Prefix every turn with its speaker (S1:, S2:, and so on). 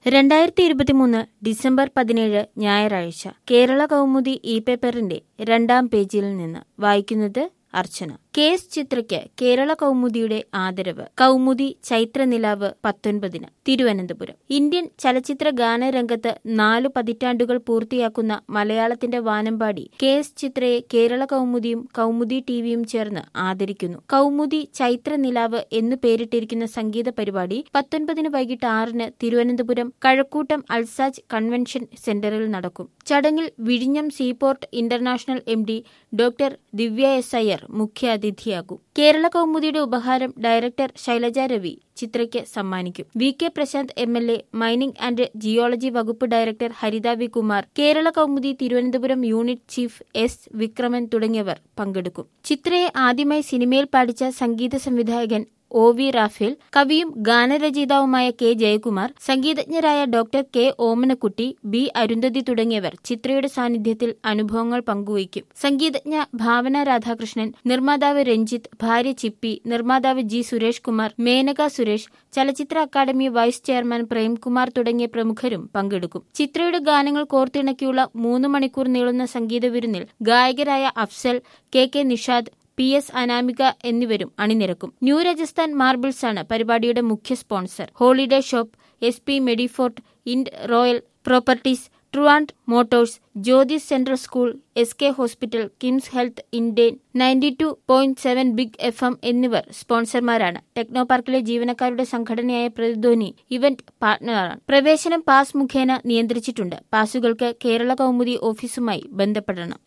S1: രണ്ടായിരത്തി ഇരുപത്തിമൂന്ന് ഡിസംബർ പതിനേഴ് ഞായറാഴ്ച കേരള കൗമുദി ഇ പേപ്പറിന്റെ രണ്ടാം പേജിൽ നിന്ന് വായിക്കുന്നത് അർച്ചന കെ എസ് ചിത്രയ്ക്ക് കേരള കൗമുദിയുടെ ആദരവ് കൗമുദി ചൈത്രനിലാവ് പത്തൊൻപതിന് തിരുവനന്തപുരം ഇന്ത്യൻ ചലച്ചിത്ര ഗാനരംഗത്ത് നാലു പതിറ്റാണ്ടുകൾ പൂർത്തിയാക്കുന്ന മലയാളത്തിന്റെ വാനമ്പാടി കെ എസ് ചിത്രയെ കേരള കൗമുദിയും കൗമുദി ടിവിയും ചേർന്ന് ആദരിക്കുന്നു കൗമുദി ചൈത്രനിലാവ് എന്നു പേരിട്ടിരിക്കുന്ന സംഗീത പരിപാടി പത്തൊൻപതിന് വൈകിട്ട് ആറിന് തിരുവനന്തപുരം കഴക്കൂട്ടം അൽസാജ് കൺവെൻഷൻ സെന്ററിൽ നടക്കും ചടങ്ങിൽ വിഴിഞ്ഞം seaport international M D doctor Divya S Iyer മുഖ്യാതിഥിയാകും കേരള കൗമുദിയുടെ ഉപഹാരം ഡയറക്ടർ ശൈലജ രവി ചിത്രയ്ക്ക് സമ്മാനിക്കും V K Prasanth M L A mining and geology വകുപ്പ് director Haritha V Kumar Kerala Kaumudi Thiruvananthapuram unit chief S Vikraman തുടങ്ങിയവർ പങ്കെടുക്കും ചിത്രയെ ആദ്യമായി സിനിമയിൽ പാടിച്ച സംഗീത സംവിധായകൻ ഒ വി റാഫേൽ കവിയും ഗാനരചയിതാവുമായ കെ ജയകുമാർ സംഗീതജ്ഞരായ doctor K Omanakutty B Arundhathi തുടങ്ങിയവർ ചിത്രയുടെ സാന്നിധ്യത്തിൽ അനുഭവങ്ങൾ പങ്കുവയ്ക്കും സംഗീതജ്ഞ ഭാവന രാധാകൃഷ്ണൻ നിർമ്മാതാവ് രഞ്ജിത്ത് ഭാര്യ ചിപ്പി നിർമ്മാതാവ് ജി സുരേഷ് കുമാർ മേനക സുരേഷ് ചലച്ചിത്ര അക്കാദമി വൈസ് ചെയർമാൻ പ്രേംകുമാർ തുടങ്ങിയ പ്രമുഖരും പങ്കെടുക്കും ചിത്രയുടെ ഗാനങ്ങൾ കോർത്തിണക്കിയുള്ള മൂന്ന് മണിക്കൂർ നീളുന്ന സംഗീത വിരുന്നിൽ ഗായകരായ Afsal K K Nishad P S Anamika എന്നിവരും അണിനിരക്കും ന്യൂ രാജസ്ഥാൻ മാർബിൾസ് ആണ് പരിപാടിയുടെ മുഖ്യ sponsor holiday shop S P Medifort Ind royal properties ട്രുവാൻഡ് motors Jyothi central school S K hospital KIMS health Indian ninety two point seven big F M എന്നിവർ സ്പോൺസർമാരാണ് ടെക്നോ പാർക്കിലെ ജീവനക്കാരുടെ സംഘടനയായ പ്രതിധ്വനി ഇവന്റ് പാർട്ട്ണറാണ് പ്രവേശനം പാസ് മുഖേന നിയന്ത്രിച്ചിട്ടുണ്ട് പാസുകൾക്ക് കേരള കൗമുദി ഓഫീസുമായി ബന്ധപ്പെടണം